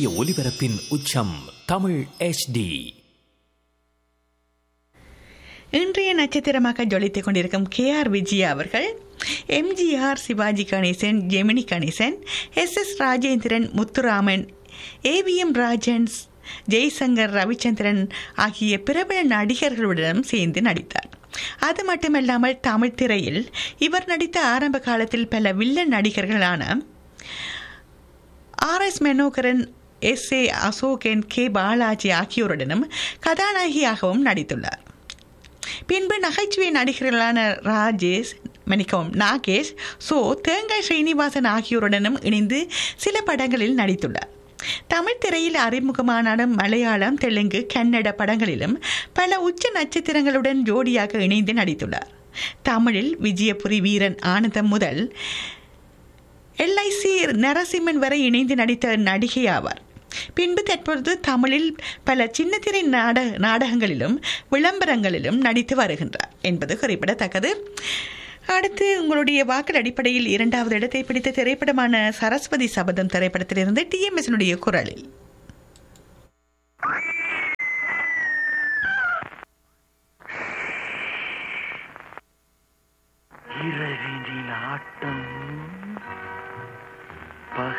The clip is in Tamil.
சூரிய ஒளிபரப்பின் உச்சம் தமிழ் HD இன்றைய நட்சத்திரமாக ஜொலித்துக் கொண்டிருக்கும் கே ஆர் விஜயா அவர்கள் எம்ஜிஆர் சிவாஜி கணேசன் ஜெமினி கணேசன் எஸ் எஸ் ராஜேந்திரன் முத்துராமன் ஏவிஎம் ராஜன் ஜெய்சங்கர் ரவிச்சந்திரன் ஆகிய பிரபல நடிகர்களுடன் சேர்ந்து நடித்தார் அது மட்டுமல்லாமல் தமிழ் திரையில் இவர் நடித்த ஆரம்ப காலத்தில் பல வில்லன் நடிகர்களான R S Manoharan S A Asokan K Balaji ஆகியோருடனும் கதாநாயகியாகவும் நடித்துள்ளார் பின்பு நகைச்சுவை நடிகர்களான ராஜேஷ் மன்னிக்கவும் நாகேஷ் சோ தேங்காய் ஸ்ரீனிவாசன் ஆகியோருடனும் இணைந்து சில படங்களில் நடித்துள்ளார் தமிழ் திரையில் அறிமுகமானாலும் மலையாளம் தெலுங்கு கன்னட படங்களிலும் பல உச்ச நட்சத்திரங்களுடன் ஜோடியாக இணைந்து நடித்துள்ளார் தமிழில் விஜயபுரி வீரன் ஆனந்தம் முதல் எல்ஐசி நரசிம்மன் வரை இணைந்து நடித்த நடிகை ஆவார் பின்பு தற்பொழுது தமிழில் பல சின்னத்திரை நாட நாடகங்களிலும் விளம்பரங்களிலும் நடித்து வருகின்றார் என்பது குறிப்பிடத்தக்கது அடுத்து உங்களுடைய வாக்கள் அடிப்படையில் இரண்டாவது இடத்தை பிடித்த திரைப்படமான சரஸ்வதி சபதம் திரைப்படத்திலிருந்து டிஎம்எஸ்னுடைய குரலில் இரவினில் ஆட்டம்